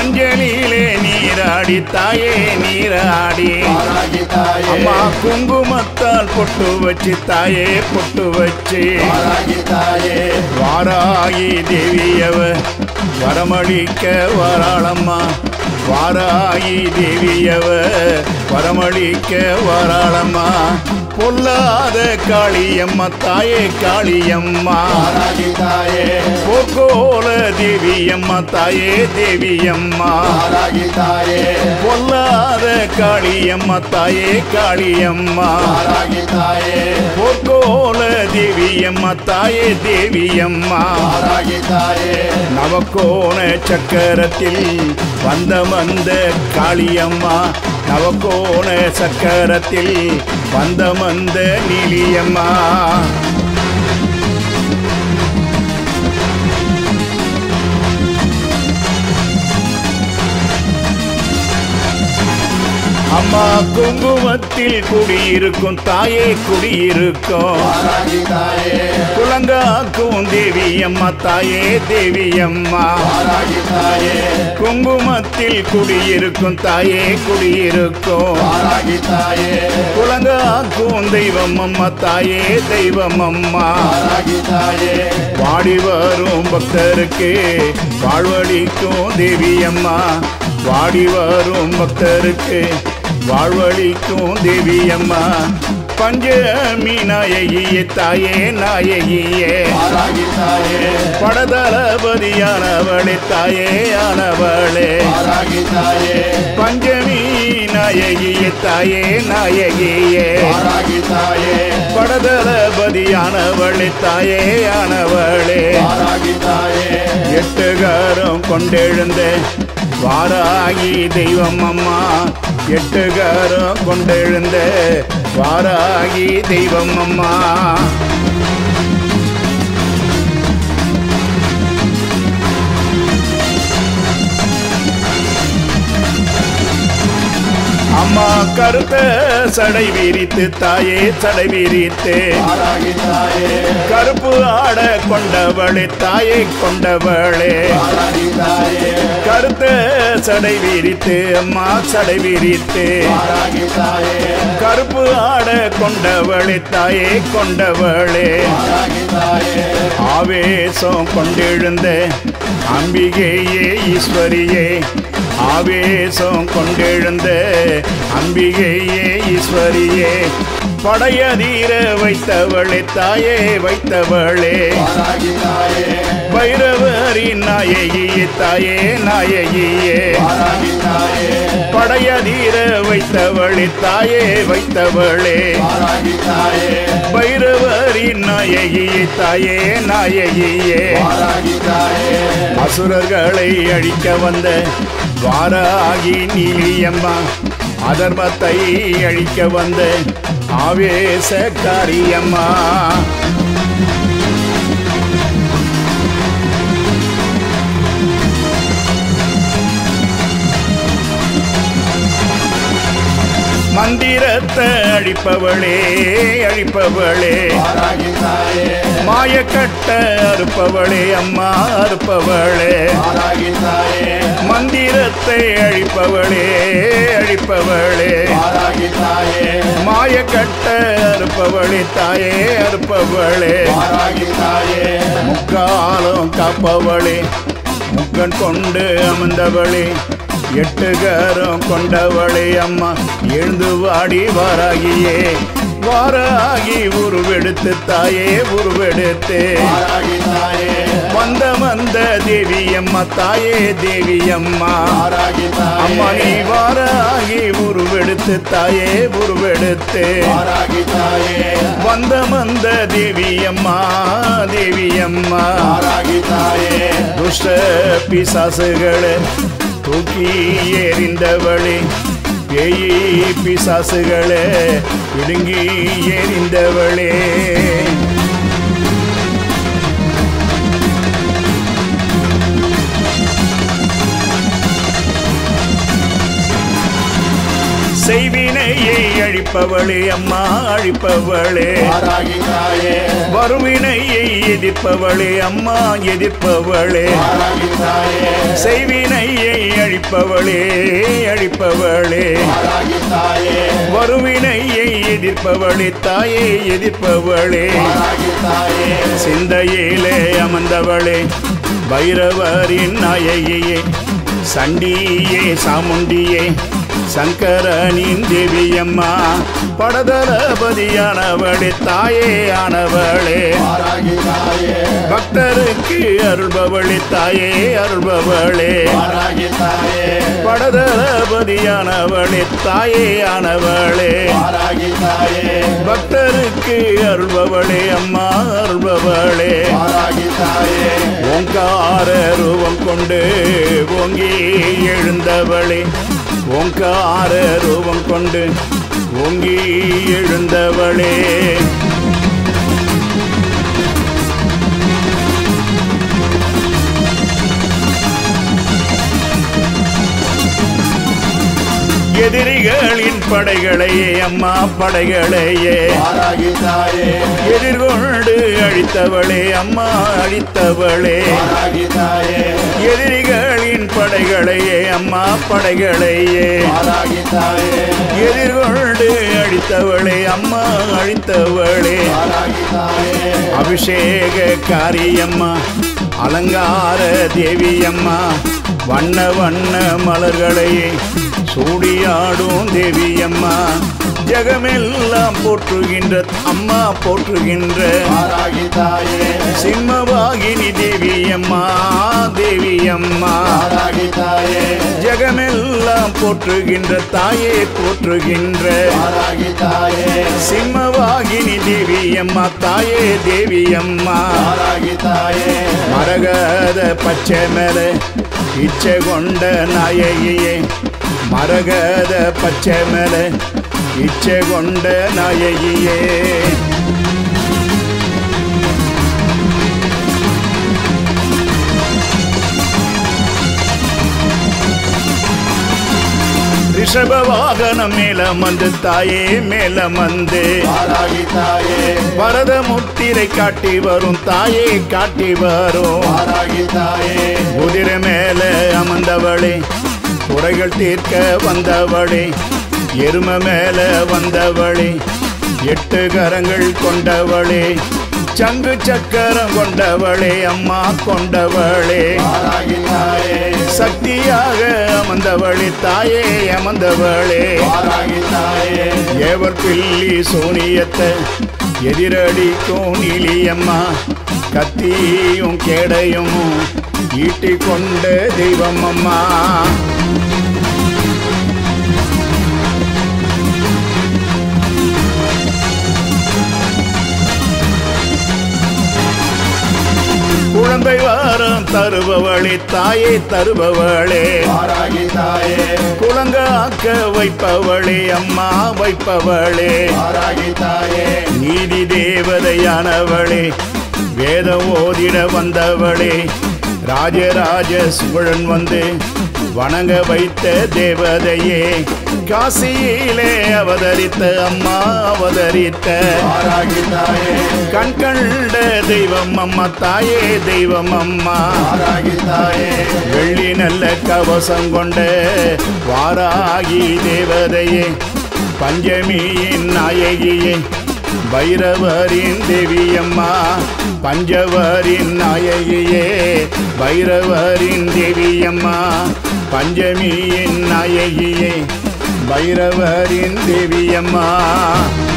மஞ்சளிலே நீராடி தாயே நீராடி வாராகி தாயே அம்மா குங்குமத்தால் பொட்டு வச்சு தாயே பொட்டு வச்சு வாராகி தாயே வாராகி தேவியவ வரமளிக்க வராளம்மா வாராகி தேவியவ வரமளிக்க வராளம்மா பொல்லாத காளியம்மா தாயே காளியம்மா வாராகி தாயே போக்கோல தேவியம்மா தாயே தேவியம்மா வாராகி தாயே பொல்லாத காளியம்மா தாயே காளியம்மா வாராகி தாயே போர்க்கோல தேவியம்மா தாயே தேவியம்மா வாராகி தாயே நவக்கோண சக்கரத்தில் வந்த வந்த காளியம்மா நவக்கோண சக்கரத்தில் வந்த வந்த நீலியம்மா அம்மா குங்குமத்தில் குடியிருக்கும் தாயே குடியிருக்கும் வாராகி தாயே குலங்காக்கும் தேவி அம்மா தாயே தேவி அம்மா வாராகி தாயே குங்குமத்தில் குடியிருக்கும் தாயே குடியிருக்கும் வாராகி தாயே குலங்காக்கும் தெய்வம் அம்மா தாயே தெய்வம் அம்மா வாராகி தாயே வாடி வரும் பக்தருக்கு வாழ்வழிக்கும் தேவி அம்மா வாடி வரும் பக்தருக்கு வாழ்வழிக்கும் தேவி அம்மா பஞ்சமி நாயகியே தாயே நாயகியே வாராகி தாயே படதளபதியானவளே தாயே ஆனவளே வாராகி தாயே பஞ்சமி நாயகியே தாயே நாயகியே வாராகி தாயே படதளபதியானவளே தாயே ஆனவளே வாராகி தாயே எட்டுகாரம் கொண்டெழுந்த வாராகி தெய்வம் அம்மா எட்டுகாரம் கொண்டெழுந்த வாராகி தெய்வம் அம்மா அம்மா கருத்த சடை விரித்து தாயே சடை விரித்து வாராகி தாயே கருப்பு ஆட கொண்டவளே தாயை கொண்டவளே வாராகி தாயே கருத்த சடை விரித்து அம்மா சடை விரித்து வாராகி தாயே கருப்பு ஆட கொண்டவளே தாயே கொண்டவளே வாராகி தாயே ஆவேசம் கொண்டெழுந்த அம்பிகையே ஈஸ்வரியே ஆவேசம் கொண்டெழுந்த அம்பிகையே ஈஸ்வரியே படையதீர வைத்தவளே தாயே வைத்தவளே வாராகி தாயே பைரவரின் நாயகியே தாயே நாயகியே வாராகி தாயே படையதீர வைத்தவளே தாயே வைத்தவளே வாராகி தாயே பைரவரின் நாயகியே தாயே நாயகியே வாராகி தாயே அசுரர்களை அழிக்க வந்த வாராகி நீலியம்மா அதர்மத்தை அழிக்க வந்த ஆவேசக்காரியம்மா மந்திரத்தை அழிப்பவளே அழிப்பவளே வாராகி தாயே மாயக்கட்ட அறுப்பவளே அம்மா அறுப்பவளே வாராகி தாயே மந்திரத்தை அழிப்பவளே அழிப்பவளே வாராகி தாயே மாயக்கட்ட அறுப்பவளே தாயே அறுப்பவளே வாராகி தாயே முக்காலம் காப்பவளே முக்கன் கொண்டு அமர்ந்தவளே எட்டுகரம் கொண்டவளே அம்மா எழுந்து வாடி வாராகியே வாராகி உருவெடுத்து தாயே உருவெடுத்து வாராகி தாயே வந்த வந்த தேவி அம்மா தாயே தேவி அம்மா வாராகி அம்மா தாயே நீ வாராகி உருவெடுத்து தாயே உருவெடுத்து வாராகி தாயே வந்த வந்த தேவி அம்மா தேவி அம்மா வாராகி தாயே துஷ்ட பிசாசுகளை தூக்கி எறிந்தவளே பேயி பிசாசுகளை பிடுங்கி எறிந்தவளே செய்வினையை அழிப்பவளே அம்மா அழிப்பவளே வாராகி தாயே வருவினையை எதிர்ப்பவளே அம்மா எதிர்ப்பவளே வாராகி தாயே செய்வினையை அழிப்ப அழிப்பவளே அழிப்பவளே வாராகி தாயே வருவினையை எதிர்ப்பவளே தாயே எதிர்ப்பவளே வாராகி தாயே சிந்தையிலே அமர்ந்தவளே பைரவரின் நாயகியே சண்டியே சாமுண்டியே சங்கரனின் தேவியம்மா படதளபதியானவளே தாயே ஆனவளே வாராகி தாயே பக்தருக்கு அருள்பவளே தாயே அருள்பவளே வாராகி தாயே படதளபதியானவளே தாயே ஆனவளே வாராகி தாயே பக்தருக்கு அருள்பவளே அம்மா அருள்பவளே வாராகி தாயே ஓங்கார ரூபம் கொண்டு ஓங்கி எழுந்தவளே ஓங்கார ரூபம் கொண்டு ஓங்கி எழுந்தவளே எதிரிகளின் படைகளையே அம்மா படைகளையே வாராகி தாயே எதிர்கொண்டு அழித்தவளே அம்மா அழித்தவளே வாராகி தாயே எதிரிகளின் படைகளையே அம்மா படைகளையே வாராகி தாயே எதிர்கொண்டு அழித்தவளே அம்மா அழித்தவளே வாராகி தாயே அபிஷேக காரியம்மா அலங்கார தேவியம்மா வண்ண வண்ண மலர்களையே சூடியாடும் தேவியம்மா ஜெகமெல்லாம் போற்றுகின்ற அம்மா போற்றுகின்ற வாராகி தாயே சிம்மவாகினி தேவியம்மா தேவியம்மா வாராகி தாயே ஜெகமெல்லாம் போற்றுகின்ற தாயே போற்றுகின்ற வாராகி தாயே சிம்மவாகினி தேவியம்மா தாயே தேவியம்மா வாராகி தாயே மரகத பச்சை மேல இச்சை கொண்ட நாயகியே மரகத பச்சை மேல இச்சை கொண்ட நாயகியே ரிஷப வாகனம் மேல வந்து தாயே மேல வந்து வாராகி தாயே வரத முத்திரை காட்டி வரும் தாயே காட்டி வரும் வாராகி தாயே குதிரை மேல அமர்ந்தவளே குறைகள் தீர்க்க வந்தவளே எரும மேல வந்தவளே எட்டு கரங்கள் கொண்டவளே சங்கு சக்கரம் கொண்டவளே அம்மா கொண்டவளே வாராகி தாயே சக்தியாக அமர்ந்தவளே தாயே அமர்ந்தவளே வாராகி தாயே ஏவர் பில்லி சூனியத்தை எதிரடிக்கும் நீலியம்மா கத்தியும் கேடையும் ஈட்டிக் கொண்ட தெய்வம் அம்மா குழந்தை வாரம் தருபவளே தாயே தருபவளே வாராகி தாயே குழங்காக்க வைப்பவளே அம்மா வைப்பவளே வாராகி தாயே நீதி தேவதையானவளே வேதம் ஓதிட வந்தவளே ராஜராஜ சோழன் வந்து வணங்க வைத்த தேவதையே காசியிலே அவதரித்த அம்மா அவதரித்த வாராகி தாயே கண் கண்ட தெய்வம் அம்மா தாயே தெய்வம் அம்மா வாராகி தாயே வெள்ளி நல்ல கவசம் கொண்ட வாராகி தேவதையே பஞ்சமியின் நாயகியே பைரவரின் தேவியம்மா பஞ்சவரின் நாயகியே பைரவரின் தேவியம்மா பஞ்சமியின் நாயகியே பைரவரின் தேவியம்மா